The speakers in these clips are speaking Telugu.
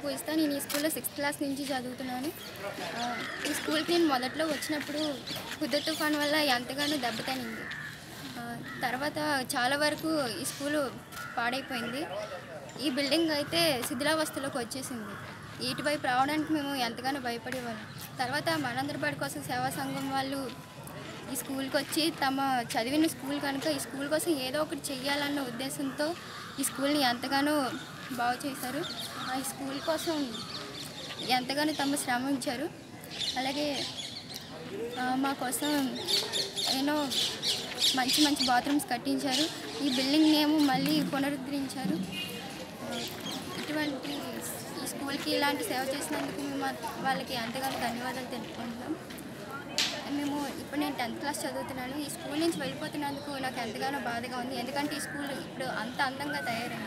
పూజిస్తా నేను ఈ స్కూల్లో సిక్స్త్ క్లాస్ నుంచి చదువుతున్నాను ఆ, ఈ స్కూల్కి నేను మొదట్లో వచ్చినప్పుడు హుద్ద తుఫాన్ వల్ల ఎంతగానో దెబ్బతినింది ఆ, తర్వాత చాలా వరకు ఈ స్కూలు పాడైపోయింది ఈ బిల్డింగ్ అయితే శిథిలావస్థలోకి వచ్చేసింది ఇటువైపు రావడానికి మేము ఎంతగానో భయపడేవాళ్ళం తర్వాత మనందరిపాటి కోసం సేవా సంఘం వాళ్ళు ఈ స్కూల్కి వచ్చి తమ చదివిన స్కూల్ కనుక ఈ స్కూల్ కోసం ఏదో ఒకటి చెయ్యాలన్న ఉద్దేశంతో ఈ స్కూల్ని ఎంతగానో బాగు చేశారు ఆ ఈ స్కూల్ కోసం ఎంతగానో తమ శ్రమించారు అలాగే ఆ, మా కోసం ఎన్నో మంచి మంచి బాత్రూమ్స్ కట్టించారు ఈ బిల్డింగ్ నేము మళ్ళీ పునరుద్ధరించారు ఆ, ఇటువంటి ఈ స్కూల్కి ఇలాంటి సేవ చేసినందుకు మేము వాళ్ళకి ఎంతగానో ధన్యవాదాలు తెలుపుకుంటున్నాం మేము ఇప్పుడు నేను టెన్త్ క్లాస్ చదువుతున్నాను ఈ స్కూల్ నుంచి వెళ్ళిపోతున్నందుకు నాకు ఎంతగానో బాధగా ఉంది ఎందుకంటే ఈ స్కూల్ ఇప్పుడు అంత అందంగా తయారైంది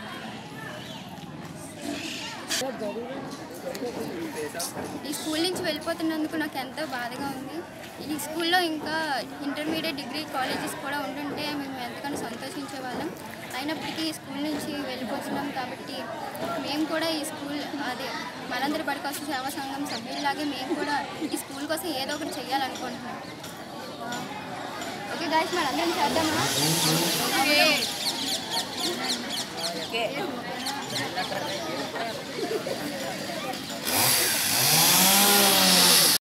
ఈ స్కూల్ నుంచి వెళ్ళిపోతున్నందుకు నాకు ఎంతో బాధగా ఉంది ఈ స్కూల్లో ఇంకా ఇంటర్మీడియట్ డిగ్రీ కాలేజెస్ కూడా ఉంటుంటే మేము ఎంతగానో సంతోషించే వాళ్ళం అయినప్పటికీ ఈ స్కూల్ నుంచి వెళ్ళిపోతున్నాం కాబట్టి మేము కూడా ఈ స్కూల్ అదే మనందరి బడి కోసం సేవా సంఘం సభ్యుల్లాగే మేము కూడా ఈ స్కూల్ కోసం ఏదో ఒకటి చేయాలనుకుంటున్నాం ఆ, ఓకే గాయస్ మనందరం చేద్దామా ఓకే